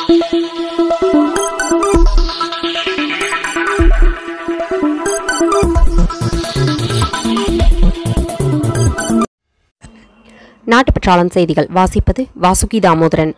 நாட்டுப்பற்றாளன் செய்திகள் வாசிப்பது வாசுகி தாமோதரன்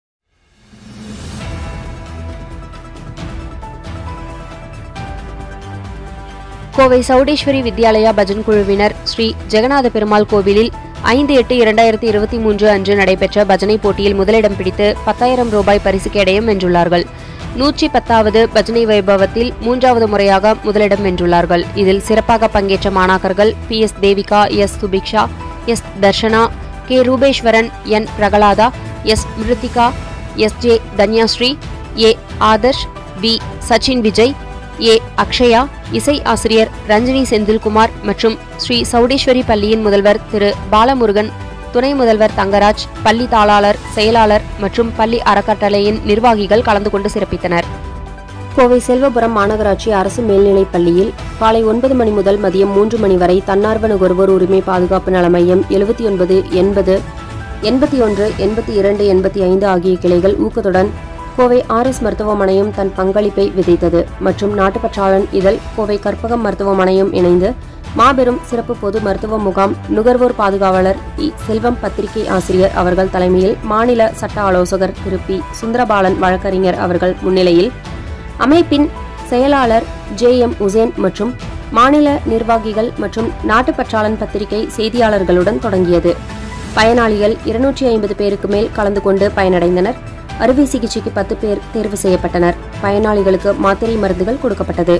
கோவை சௌடேஸ்வரி வித்யாலயா பஜன் குழுவினர் ஸ்ரீ ஜெகநாத பெருமாள் கோவிலில் ஐந்து எட்டு இரண்டாயிரத்தி இருபத்தி மூன்று அன்று நடைபெற்ற பஜனை போட்டியில் முதலிடம் பிடித்து பத்தாயிரம் ரூபாய் பரிசு கேடயம் வென்றுள்ளார்கள் நூற்றி பத்தாவது பஜனை வைபவத்தில் மூன்றாவது முறையாக முதலிடம் வென்றுள்ளார்கள் இதில் சிறப்பாக பங்கேற்ற மாணாக்கர்கள் P S Devika S Subiksha S Darshana K Rubeswaran N Prahalatha S Mruthika S J Dhanyasri A Adarsh P Sachin Vijay A Akshaya இசை ஆசிரியர் ரஞ்சினி செந்தில்குமார் மற்றும் ஸ்ரீ சௌடேஸ்வரி பள்ளியின் முதல்வர் திரு பாலமுருகன் துணை முதல்வர் தங்கராஜ் பள்ளி தாளாளர் செயலாளர் மற்றும் பள்ளி அறக்கட்டளையின் நிர்வாகிகள் கலந்து கொண்டு சிறப்பித்தனர் கோவை செல்வபுரம் மாநகராட்சி அரசு மேல்நிலைப் பள்ளியில் காலை ஒன்பது மணி முதல் மதியம் மூன்று மணி வரை தன்னார்வ நுகர்வோர் உரிமை பாதுகாப்பு நல மையம் எழுபத்தி ஒன்பது எண்பது எண்பத்தி ஒன்று எண்பத்தி இரண்டு எண்பத்தி ஐந்து ஆகிய கிளைகள் ஊக்கத்துடன் கோவை ஆர்எஸ் மருத்துவமனையும் தன் பங்களிப்பை விதைத்தது மற்றும் நாட்டுப்பற்றாளன் இதழ் கோவை கற்பகம் மருத்துவமனையும் இணைந்து மாபெரும் சிறப்பு பொது மருத்துவ முகாம் நுகர்வோர் பாதுகாவலர் இ செல்வம் பத்திரிகை ஆசிரியர் அவர்கள் தலைமையில் மாநில சட்ட ஆலோசகர் திரு பி சுந்தரபாலன் வழக்கறிஞர் அவர்கள் முன்னிலையில் அமைப்பின் செயலாளர் ஜே எம் உசேன் மற்றும் மாநில நிர்வாகிகள் மற்றும் நாட்டுப்பற்றாளன் பத்திரிகை செய்தியாளர்களுடன் தொடங்கியது பயனாளிகள் இருநூற்றி ஐம்பது பேருக்கு மேல் கலந்து கொண்டு பயனடைந்தனர் அறுவை சிகிச்சைக்கு பத்து பேர் தேர்வு செய்யப்பட்டனர் பயனாளிகளுக்கு மாத்திரை மருந்துகள் கொடுக்கப்பட்டது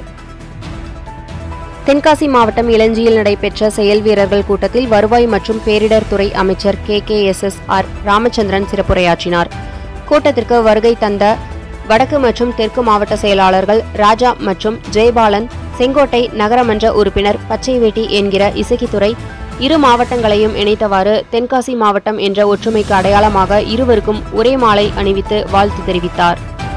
தென்காசி மாவட்டம் இளஞ்சியில் நடைபெற்ற செயல் வீரர்கள் கூட்டத்தில் வருவாய் மற்றும் பேரிடர் துறை அமைச்சர் K K S S R Ramachandran சிறப்புரையாற்றினார் கூட்டத்திற்கு வருகை தந்த வடக்கு மற்றும் தெற்கு மாவட்ட செயலாளர்கள் ராஜா மற்றும் ஜெயபாலன் செங்கோட்டை நகரமன்ற உறுப்பினர் பச்சைவேட்டி என்கிற இசக்கித்துறை இரு மாவட்டங்களையும் இணைத்தவாறு தென்காசி மாவட்டம் என்ற ஒற்றுமைக்கு அடையாளமாக இருவருக்கும் ஒரே மாலை அணிவித்து வாழ்த்து தெரிவித்தார்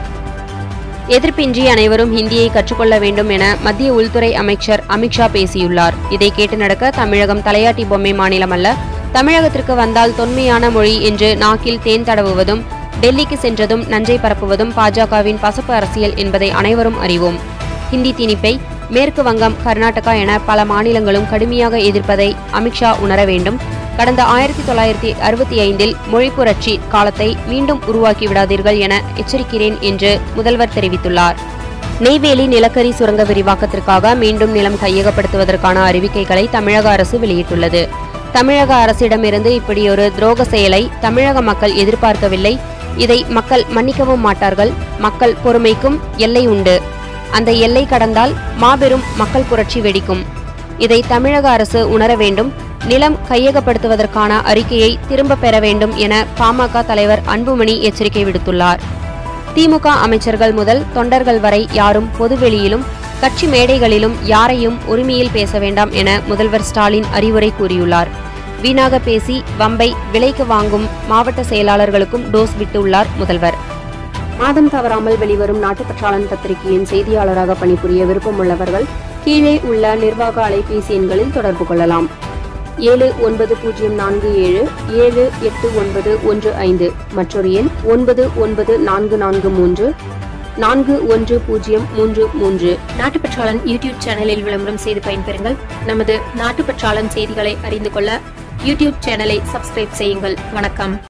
எதிர்ப்பின்றி அனைவரும் ஹிந்தியை கற்றுக்கொள்ள வேண்டும் என மத்திய உள்துறை அமைச்சர் அமித்ஷா பேசியுள்ளார் இதை கேட்டு நடக்க தமிழகம் தலையாட்டி பொம்மை மாநிலம் அல்ல தமிழகத்திற்கு வந்தால் தொன்மையான மொழி என்று நாக்கில் தேன் தடவுவதும் டெல்லிக்கு சென்றதும் நஞ்சை பரப்புவதும் பாஜகவின் பசப்பு அரசியல் என்பதை அனைவரும் அறிவோம் ஹிந்தி திணிப்பை மேற்கு வங்கம் கர்நாடகா என பல மாநிலங்களும் கடுமையாக எதிர்ப்பதை அமித்ஷா உணர வேண்டும் கடந்த ஆயிரத்தி தொள்ளாயிரத்தி அறுபத்தி ஐந்தில் மொழி புரட்சி காலத்தை மீண்டும் உருவாக்கி விடாதீர்கள் என எச்சரிக்கிறேன் என்று முதல்வர் தெரிவித்துள்ளார் நெய்வேலி நிலக்கரி சுரங்க விரிவாக்கத்திற்காக மீண்டும் நிலம் கையகப்படுத்துவதற்கான அறிவிக்கைகளை தமிழக அரசு வெளியிட்டுள்ளது தமிழக அரசிடமிருந்து இப்படியொரு துரோக செயலை தமிழக மக்கள் எதிர்பார்க்கவில்லை இதை மக்கள் மன்னிக்கவும் மாட்டார்கள் மக்கள் பொறுமைக்கும் எல்லை உண்டு அந்த எல்லை கடந்தால் மாபெரும் மக்கள் புரட்சி வெடிக்கும் இதை தமிழக அரசு உணர வேண்டும் நிலம் கையகப்படுத்துவதற்கான அறிக்கையை திரும்ப பெற வேண்டும் என பாமக தலைவர் அன்புமணி எச்சரிக்கை விடுத்துள்ளார் திமுக அமைச்சர்கள் முதல் தொண்டர்கள் வரை யாரும் பொதுவெளியிலும் கட்சி மேடைகளிலும் யாரையும் உரிமையில் பேச வேண்டாம் என முதல்வர் ஸ்டாலின் அறிவுரை கூறியுள்ளார் வீணாக பேசி வம்பை விலைக்கு வாங்கும் மாவட்ட செயலாளர்களுக்கும் டோஸ் விட்டுள்ளார் முதல்வர் மாதம் தவறாமல் வெளிவரும் நாட்டுப்பற்றாளன் பத்திரிகையின் செய்தியாளராக பணிபுரிய விருப்பமுள்ளவர்கள் கீழே உள்ள நிர்வாக அலைபேசி எண்களில் தொடர்பு கொள்ளலாம் ஏழு ஒன்பது பூஜ்ஜியம் நான்கு ஏழு ஏழு எட்டு ஒன்பது ஒன்று ஐந்து மற்றொரு எண் ஒன்பது ஒன்பது நான்கு நான்கு மூன்று நான்கு ஒன்று பூஜ்ஜியம் மூன்று மூன்று நாட்டுப்பற்றாளன் யூடியூப் சேனலில் விளம்பரம் செய்து பயன்பெறுங்கள் நமது நாட்டுப்பற்றாளன் செய்திகளை அறிந்து கொள்ள யூடியூப் சேனலை சப்ஸ்கிரைப் செய்யுங்கள் வணக்கம்